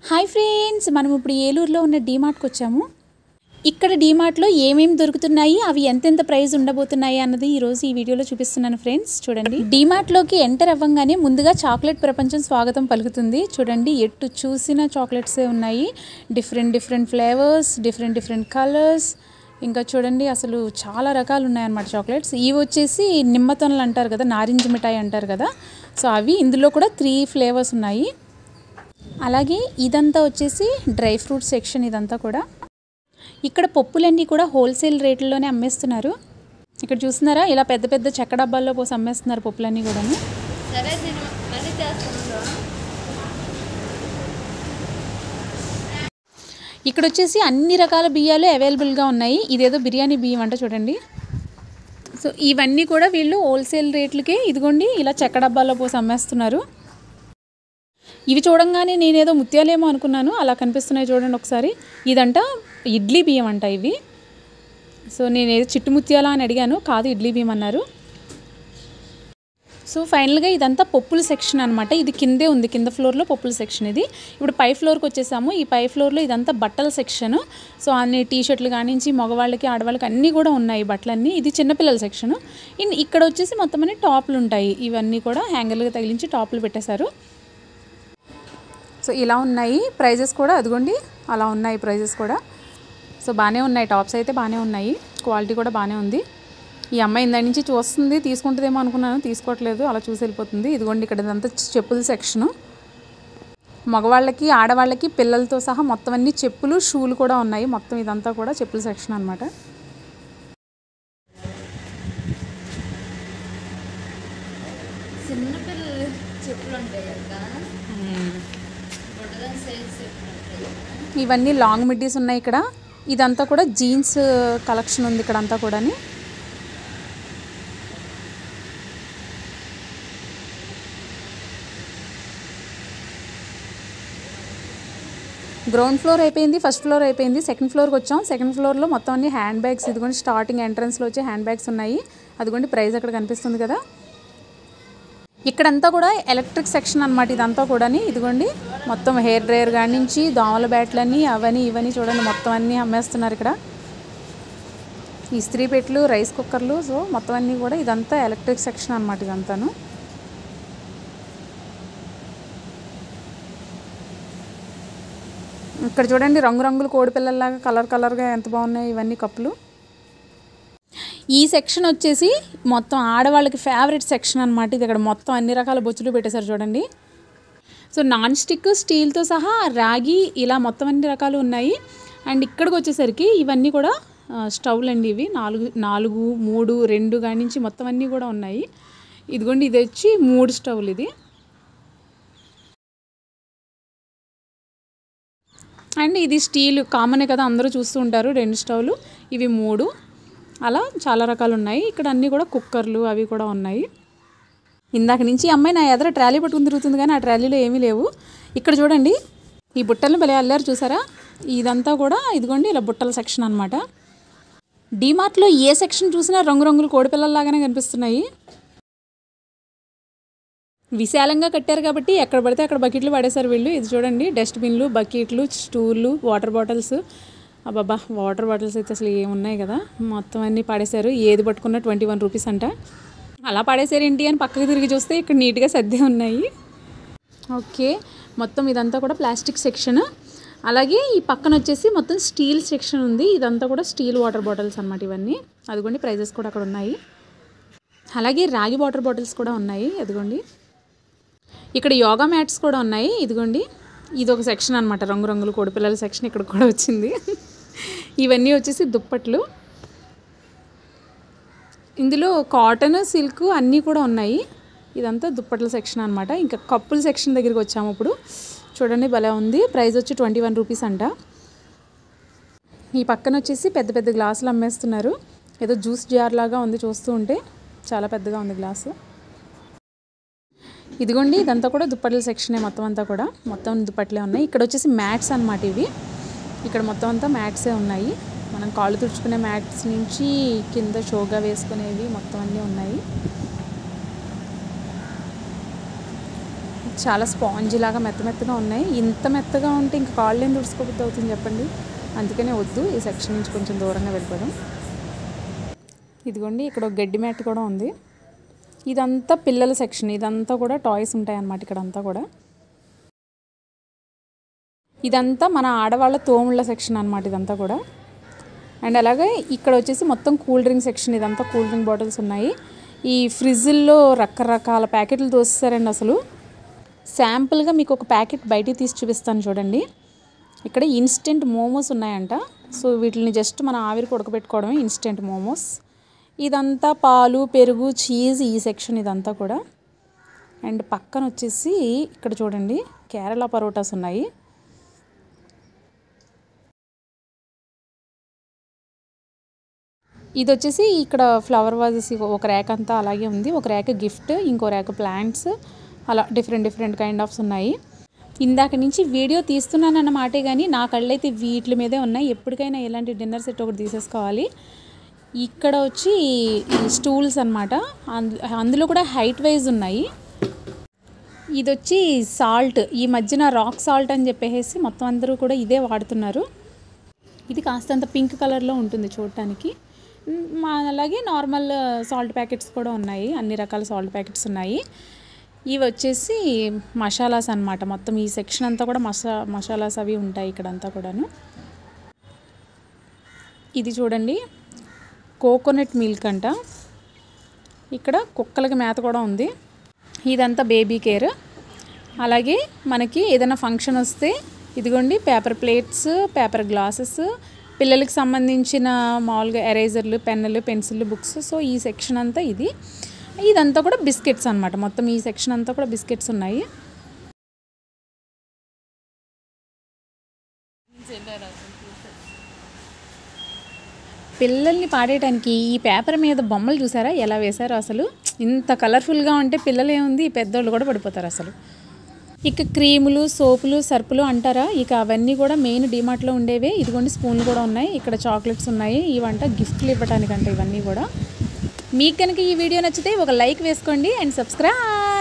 hi friends మనం ఇప్పుడు ఏలూరులో ఉన్న డీమార్ట్కి వచ్చాము ఇక్కడ డీమార్ట్లో ఏమేమి దొరుకుతున్నాయి అవి ఎంతెంత ప్రైస్ ఉండబోతున్నాయి అన్నది ఈరోజు ఈ వీడియోలో చూపిస్తున్నాను ఫ్రెండ్స్ చూడండి డీమార్ట్లోకి ఎంటర్ అవ్వగానే ముందుగా చాక్లెట్ ప్రపంచం స్వాగతం పలుకుతుంది చూడండి ఎటు చూసిన చాక్లెట్సే ఉన్నాయి different different flavours different different colours ఇంకా చూడండి అసలు చాలా రకాలు ఉన్నాయన్నమాట చాక్లెట్స్ ఇవి వచ్చేసి నిమ్మతొనలు అంటారు కదా నారింజ మిఠాయి అంటారు కదా సో అవి ఇందులో కూడా త్రీ ఫ్లేవర్స్ ఉన్నాయి అలాగే ఇదంతా వచ్చేసి డ్రై ఫ్రూట్ సెక్షన్ ఇదంతా కూడా ఇక్కడ పప్పులన్నీ కూడా హోల్సేల్ రేట్లలోనే అమ్మేస్తున్నారు ఇక్కడ చూస్తున్నారా ఇలా పెద్ద పెద్ద చెక్క డబ్బాల్లో పోసి అమ్మేస్తున్నారు పప్పులన్నీ కూడాను సరే నేను మళ్ళీ చేస్తాను ఇక్కడ వచ్చేసి అన్ని రకాల బియ్యాలు అవైలబుల్గా ఉన్నాయి ఇదేదో బిర్యానీ బియ్యం అంట చూడండి సో ఇవన్నీ కూడా వీళ్ళు హోల్సేల్ రేట్లకే ఇదిగోండి ఇలా చెక్క డబ్బాల్లో పోసి అమ్మేస్తున్నారు ఇవి చూడంగానే నేనేదో ముత్యాలేమో అనుకున్నాను అలా కనిపిస్తున్నాయి చూడండి ఒకసారి ఇదంట ఇడ్లీ బియ్యం అంట ఇవి సో నేను ఏదో చిట్టు ముత్యాలా అని అడిగాను కాదు ఇడ్లీ బియ్యం అన్నారు సో ఫైనల్గా ఇదంతా పప్పుల సెక్షన్ అనమాట ఇది కిందే ఉంది కింద ఫ్లోర్లో పప్పుల సెక్షన్ ఇది ఇప్పుడు పై ఫ్లోర్కి వచ్చేసాము ఈ పై ఫ్లోర్లో ఇదంతా బట్టల సెక్షన్ సో అన్ని టీ షర్ట్లు కానించి మగవాళ్ళకి ఆడవాళ్ళకి అన్నీ కూడా ఉన్నాయి బట్టలన్నీ ఇది చిన్నపిల్లల సెక్షన్ ఇన్ ఇక్కడ వచ్చేసి మొత్తం అన్ని టాప్లు ఉంటాయి ఇవన్నీ కూడా హ్యాంగర్లుగా తగిలించి టాప్లు పెట్టేశారు సో ఇలా ఉన్నాయి ప్రైజెస్ కూడా అదిగోండి అలా ఉన్నాయి ప్రైజెస్ కూడా సో బాగానే ఉన్నాయి టాప్స్ అయితే బాగానే ఉన్నాయి క్వాలిటీ కూడా బాగానే ఉంది ఈ అమ్మాయి ఇందాక నుంచి చూస్తుంది తీసుకుంటుందేమో అనుకున్నాను తీసుకోవట్లేదు అలా చూసి వెళ్ళిపోతుంది ఇదిగోండి ఇక్కడ ఇదంతా చెప్పుల సెక్షను మగవాళ్ళకి ఆడవాళ్ళకి పిల్లలతో సహా మొత్తం అన్ని చెప్పులు షూలు కూడా ఉన్నాయి మొత్తం ఇదంతా కూడా చెప్పుల సెక్షన్ అనమాట చిన్నపిల్లలు చెప్పులు ఉంటాయి కదా బుడ్డదని సైజ్ చెప్పులు ఉంటాయి కదా ఇవన్నీ లాంగ్ మిడ్డీస్ ఉన్నాయి ఇక్కడ ఇదంతా కూడా జీన్స్ కలెక్షన్ ఉంది ఇక్కడ అంతా కూడాని గ్రౌండ్ ఫ్లోర్ అయిపోయింది ఫస్ట్ ఫ్లోర్ అయిపోయింది సెకండ్ ఫ్లోర్కి వచ్చాం సెకండ్ ఫ్లోర్లో మొత్తం అన్ని హ్యాండ్ బ్యాగ్స్ ఇదిగోండి స్టార్టింగ్ ఎంట్రన్స్లో వచ్చి హ్యాండ్ బ్యాగ్స్ ఉన్నాయి అదిగోండి ప్రైస్ అక్కడ కనిపిస్తుంది కదా ఇక్కడంతా కూడా ఎలక్ట్రిక్ సెక్షన్ అనమాట ఇదంతా కూడాని ఇదిగోండి మొత్తం హెయిర్ డ్రైయర్ కాడి నుంచి దోమల బ్యాట్లన్నీ అవని ఇవని చూడండి మొత్తం అన్నీ అమ్మేస్తున్నారు ఇక్కడ ఇస్త్రీ పెట్లు రైస్ కుక్కర్లు సో మొత్తం అన్నీ కూడా ఇదంతా ఎలక్ట్రిక్ సెక్షన్ అనమాట ఇదంతాను ఇక్కడ చూడండి రంగురంగుల కోడి పిల్లల్లాగా కలర్ కలర్గా ఎంత బాగున్నాయి ఇవన్నీ కప్పులు ఈ సెక్షన్ వచ్చేసి మొత్తం ఆడవాళ్ళకి ఫేవరెట్ సెక్షన్ అనమాట ఇది ఇక్కడ మొత్తం అన్ని రకాల బొచ్చులు పెట్టేశారు చూడండి సో నాన్ స్టిక్ స్టీల్తో సహా రాగి ఇలా మొత్తం అన్ని రకాలు ఉన్నాయి అండ్ ఇక్కడికి వచ్చేసరికి ఇవన్నీ కూడా ఆ, స్టవ్లు అండి ఇవి నాలుగు నాలుగు మూడు రెండు కాడి నుంచి మొత్తం అన్నీ కూడా ఉన్నాయి ఇదిగోండి ఇది వచ్చి మూడు స్టవ్లు ఇది అండ్ ఇది స్టీల్ కామనే కదా అందరూ చూస్తూ ఉంటారు రెండు స్టవ్లు ఇవి మూడు అలా చాలా రకాలు ఉన్నాయి ఇక్కడ అన్నీ కూడా కుక్కర్లు అవి కూడా ఉన్నాయి ఇందాక నుంచి ఈ అమ్మాయి నా ఎదుర ట్రాలీ పట్టుకుని తిరుగుతుంది కానీ ఆ ట్రాలీలో ఏమీ లేవు ఇక్కడ చూడండి ఈ బుట్టలను భలే అల్లారు చూసారా ఇదంతా కూడా ఇదిగోండి ఇలా బుట్టల సెక్షన్ అనమాట డీమార్ట్లో ఏ సెక్షన్ చూసినా రంగురంగుల కోడిపిల్లల్లాగానే కనిపిస్తున్నాయి విశాలంగా కట్టారు కాబట్టి ఎక్కడ పడితే అక్కడ బకెట్లు పడేశారు వీళ్ళు ఇది చూడండి డస్ట్బిన్లు బకెట్లు స్టూళ్ళు వాటర్ బాటిల్స్ అబ్బాబా వాటర్ బాటిల్స్ అయితే అసలు ఏమున్నాయి కదా మొత్తం అన్నీ పడేశారు ఏది పట్టుకున్నా ట్వంటీ వన్ రూపీస్ అంట అలా పడేశారు ఏంటి అని పక్కకి తిరిగి చూస్తే ఇక్కడ నీట్గా సర్దే ఉన్నాయి ఓకే మొత్తం ఇదంతా కూడా ప్లాస్టిక్ సెక్షన్ అలాగే ఈ పక్కన వచ్చేసి మొత్తం స్టీల్ సెక్షన్ ఉంది ఇదంతా కూడా స్టీల్ వాటర్ బాటిల్స్ అన్నమాట ఇవన్నీ అదిగోండి ప్రైజెస్ కూడా అక్కడ ఉన్నాయి అలాగే రాగి వాటర్ బాటిల్స్ కూడా ఉన్నాయి అదిగోండి ఇక్కడ యోగా మ్యాట్స్ కూడా ఉన్నాయి ఇదిగోండి ఇది ఒక సెక్షన్ అనమాట రంగురంగులు కోడిపిల్లల సెక్షన్ ఇక్కడ కూడా వచ్చింది ఇవన్నీ వచ్చేసి దుప్పట్లు ఇందులో కాటన్ సిల్క్ అన్నీ కూడా ఉన్నాయి ఇదంతా దుప్పట్ల సెక్షన్ అనమాట ఇంకా కప్పుల సెక్షన్ దగ్గరికి వచ్చాము ఇప్పుడు చూడండి భలే ఉంది ప్రైస్ వచ్చి ట్వంటీ వన్ రూపీస్ అంట ఈ పక్కన వచ్చేసి పెద్ద పెద్ద గ్లాసులు అమ్మేస్తున్నారు ఏదో జ్యూస్ జార్ లాగా ఉంది చూస్తూ ఉంటే చాలా పెద్దగా ఉంది గ్లాసు ఇదిగోండి ఇదంతా కూడా దుప్పట్ల సెక్షనే మొత్తం అంతా కూడా మొత్తం దుప్పట్లే ఉన్నాయి ఇక్కడ వచ్చేసి మ్యాట్స్ అన్నమాట ఇవి ఇక్కడ మొత్తం అంతా మ్యాట్సే ఉన్నాయి మనం కాళ్ళు తుడుచుకునే మ్యాట్స్ నుంచి కింద షోగా వేసుకునేవి మొత్తం అన్నీ ఉన్నాయి చాలా స్పాంజీ లాగా మెత్త మెత్తగా ఉన్నాయి ఇంత మెత్తగా ఉంటే ఇంకా కాళ్ళు ఏం తుడుచుకోబుద్ది అవుతుంది చెప్పండి అందుకనే వద్దు ఈ సెక్షన్ నుంచి కొంచెం దూరంగా వెళ్ళిపోదాం ఇదిగోండి ఇక్కడ ఒక గడ్డి మ్యాట్ కూడా ఉంది ఇదంతా పిల్లల సెక్షన్ ఇదంతా కూడా టాయ్స్ ఉంటాయి అన్నమాట ఇక్కడ అంతా కూడా ఇదంతా మన ఆడవాళ్ళ తోముళ్ళ సెక్షన్ అనమాట ఇదంతా కూడా అండ్ అలాగే ఇక్కడ వచ్చేసి మొత్తం కూల్ డ్రింక్ సెక్షన్ ఇదంతా కూల్ డ్రింక్ బాటిల్స్ ఉన్నాయి ఈ ఫ్రిడ్జ్ల్లో రకరకాల ప్యాకెట్లు తోస్తారండి అసలు శాంపుల్గా మీకు ఒక ప్యాకెట్ బయటికి తీసి చూపిస్తాను చూడండి ఇక్కడ ఇన్స్టెంట్ మోమోస్ ఉన్నాయంట సో వీటిని జస్ట్ మన ఆవిరికి ఉడకబెట్టుకోవడమే ఇన్స్టెంట్ మోమోస్ ఇదంతా పాలు పెరుగు చీజ్ ఈ సెక్షన్ ఇదంతా కూడా అండ్ పక్కన వచ్చేసి ఇక్కడ చూడండి కేరళ పరోటాస్ ఉన్నాయి ఇది వచ్చేసి ఇక్కడ ఫ్లవర్ వాజెస్ ఒక ర్యాక్ అంతా అలాగే ఉంది ఒక ర్యాక్ గిఫ్ట్ ఇంకో ర్యాక్ ప్లాంట్స్ అలా డిఫరెంట్ డిఫరెంట్ కైండ్ ఆఫ్స్ ఉన్నాయి ఇందాక నుంచి వీడియో తీస్తున్నాను అన్న మాటే కానీ నా కళ్ళైతే వీటి మీదే ఉన్నాయి ఎప్పటికైనా ఇలాంటి డిన్నర్ సెట్ ఒకటి తీసేసుకోవాలి ఇక్కడ వచ్చి ఈ స్టూల్స్ అనమాట అందులో కూడా హైట్ వైజ్ ఉన్నాయి ఇది వచ్చి సాల్ట్ ఈ మధ్యన రాక్ సాల్ట్ అని చెప్పేసి మొత్తం అందరూ కూడా ఇదే వాడుతున్నారు ఇది కాస్తంత పింక్ కలర్లో ఉంటుంది చూడటానికి మ్, మా అలాగే నార్మల్ సాల్ట్ ప్యాకెట్స్ కూడా ఉన్నాయి అన్ని రకాల సాల్ట్ ప్యాకెట్స్ ఉన్నాయి ఇవి వచ్చేసి మసాలాస్ అన్నమాట మొత్తం ఈ సెక్షన్ అంతా కూడా మసా మసాలాస్ అవి ఉంటాయి ఇక్కడంతా కూడాను ఇది చూడండి కోకోనట్ మిల్క్ అంట ఇక్కడ కుక్కలకి మేత కూడా ఉంది ఇదంతా బేబీ కేర్ అలాగే మనకి ఏదైనా ఫంక్షన్ వస్తే ఇదిగోండి పేపర్ ప్లేట్స్ పేపర్ గ్లాసెస్ పిల్లలకి సంబంధించిన మామూలుగా ఎరేజర్లు పెన్నులు పెన్సిళ్ళు బుక్స్ సో ఈ సెక్షన్ అంతా ఇది ఇదంతా కూడా బిస్కెట్స్ అన్నమాట మొత్తం ఈ సెక్షన్ అంతా కూడా బిస్కెట్స్ ఉన్నాయి పిల్లల్ని పాడేయడానికి ఈ పేపర్ మీద బొమ్మలు చూసారా ఎలా వేశారో అసలు ఇంత కలర్ఫుల్గా ఉంటే పిల్లలు ఏముంది ఈ పెద్దోళ్ళు కూడా పడిపోతారు అసలు ఇక క్రీములు సోపులు సర్పులు అంటారా ఇక అవన్నీ కూడా మెయిన్ డిమార్ట్లో ఉండేవే ఇదిగోండి స్పూన్లు కూడా ఉన్నాయి ఇక్కడ చాక్లెట్స్ ఉన్నాయి ఇవంట గిఫ్ట్లు ఇవ్వడానికంట ఇవన్నీ కూడా మీకు కనుక ఈ వీడియో నచ్చితే ఒక లైక్ వేసుకోండి అండ్ సబ్స్క్రైబ్